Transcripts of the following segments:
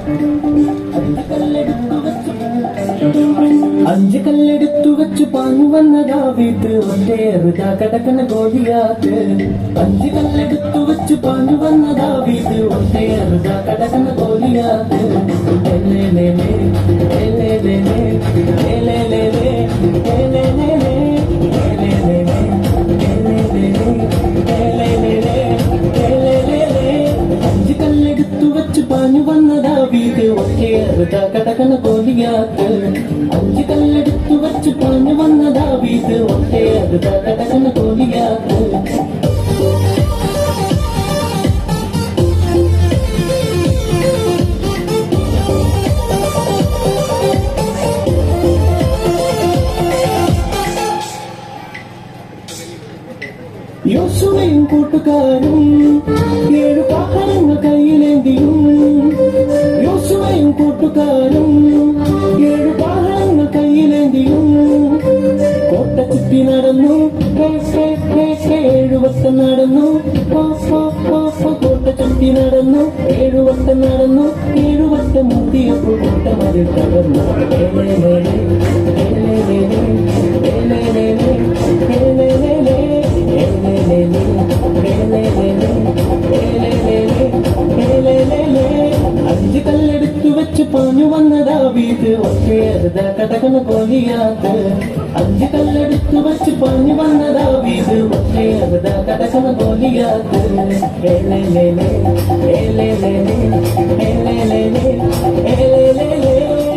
അഞ്ച് കല്ലെടുത്തു വെച്ച് പാഞ്ഞു വന്നതാ വീട്ട് ഒറ്റേറുതാ കടക്കണ ഗോലിയാത്ത് അഞ്ച് കല്ലെടുത്തു വെച്ച് പാഞ്ഞു വന്നതാ വീട്ട് ഒറ്റേറുതാ കടക്കണ ഗോലിയാത്ത് ഏലേ ലേ ലേ, ഏലേ ലേ ലേ, ഏലേ ലേ ലേ, ഏലേ ലേ ലേ, ഏലേ ലേ ലേ, ഏലേ ലേ ലേ, ഏലേ ലേ ലേ, ഏലേ ലേ ലേ. അഞ്ച് കല്ലെടുത്തു വെച്ച് പാഞ്ഞു വന്നതാ വീട് ഒറ്റയേറുതാ കടകണ കോലിയാത്ത് അഞ്ച് കല്ലെടുത്തു വെച്ച് പാഞ്ഞു വന്നതാ വീട് ഒറ്റയേറുതാ കടകണ കോലിയാത്ത് യോശുവയും കൂട്ടുകാരും ഏഴു പാത്രങ്ങൾ കയ്യിലേന്തിയും യോശുവയും കൂട്ടുകാരും ഏഴു പാത്രങ്ങൾ കയ്യിലേന്തിയും കോട്ട ചുറ്റി നടന്നു ഹേ, ഹേ, ഹേ, ഹേ, ഏഴു വട്ടം നടന്നു പോ, പോ, പോ, പോ, കോട്ട ചുറ്റി നടന്നു ഏഴു വട്ടം നടന്നു ഏഴു വട്ടം മുത്തിയപ്പോൾ കോട്ട മതിൽ തകർന്നു ഏലേ, ലേ, ലേ, ഏലേ, ലേ, ലേ, ഏലേ, ലേ, ലേ, ഏലേ, ലേ, ലേ, ഏലേ, ലേ, ലേ, ഏലേ, ലേ, ലേ, ഏലേ, ലേ, ലേ, ഏലേ, ലേ, ലേ. അഞ്ച് കല്ലെടുത്തു വെച്ച് പാഞ്ഞു വന്നതാ വീട് ഒറ്റയേറുത കടകണ കോലിയാത്ത് അഞ്ച് കല്ലെടുത്തു വെച്ച് പാഞ്ഞു വന്നതാ വീട് ഒറ്റയേറുത കടകണ കോലിയാത്ത് ഏലേ, ലേ, ലേ, ഏലേ, ലേ, ലേ, ഏലേ, ലേ, ലേ, ഏലേ, ലേ, ലേ.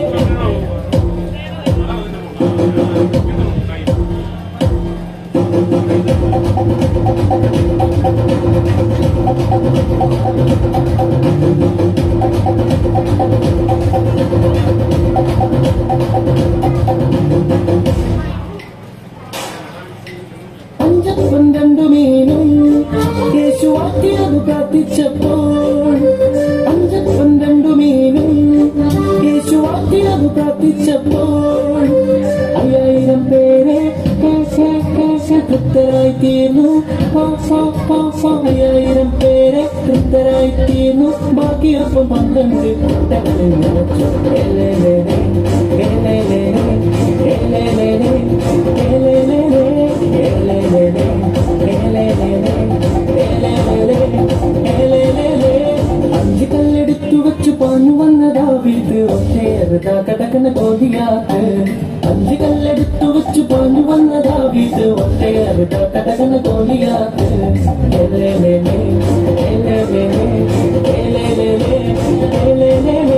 അഞ്ചപ്പം രണ്ടു മീനും യേശു ആക്കിയത് പ്രാർത്ഥിച്ചപ്പോൾ അഞ്ചപ്പം രണ്ടു മീനും യേശു ആക്കിയത് പ്രാർത്ഥിച്ചപ്പോൾ അയ്യായിരം പേരെ തൃപ്തരായി തീർന്നു പോ, പോ, പോ, പോ. അയ്യായിരം പേരെ തൃപ്തരായി തീർന്നു ബാക്കിയൊപ്പം പന്ത്രണ്ട് കൂട്ടങ്ങളിൽ നിറച്ചു ഏലേ, ലേ, ലേ, ഏലേ, ലേ, ലേ, ഏലേ, ലേ, ലേ, ഏലേ, ലേ, ലേ, ഏലേ, ലേ, ലേ, ഏലേ, ലേ, ലേ, ഏലേ, ലേ, ലേ, ഏലേ, ലേ, ലേ. അഞ്ച് കല്ലെടുത്തു വെച്ച് പാഞ്ഞു വന്നതാ വീട്ട് ഒറ്റയേറുതാ കടകണ കോലിയാത്ത് അഞ്ച് കല്ലെടുത്തു വെച്ച് പാഞ്ഞു വന്നതാ വീട്ട് ഒറ്റയേറുതാ കടകണ കോലിയാത്ത് ഏലേ, ലേ, ലേ, ഏലേ, ലേ, ലേ, ഏലേ, ലേ, ലേ, ഏലേ, ലേ, ലേ,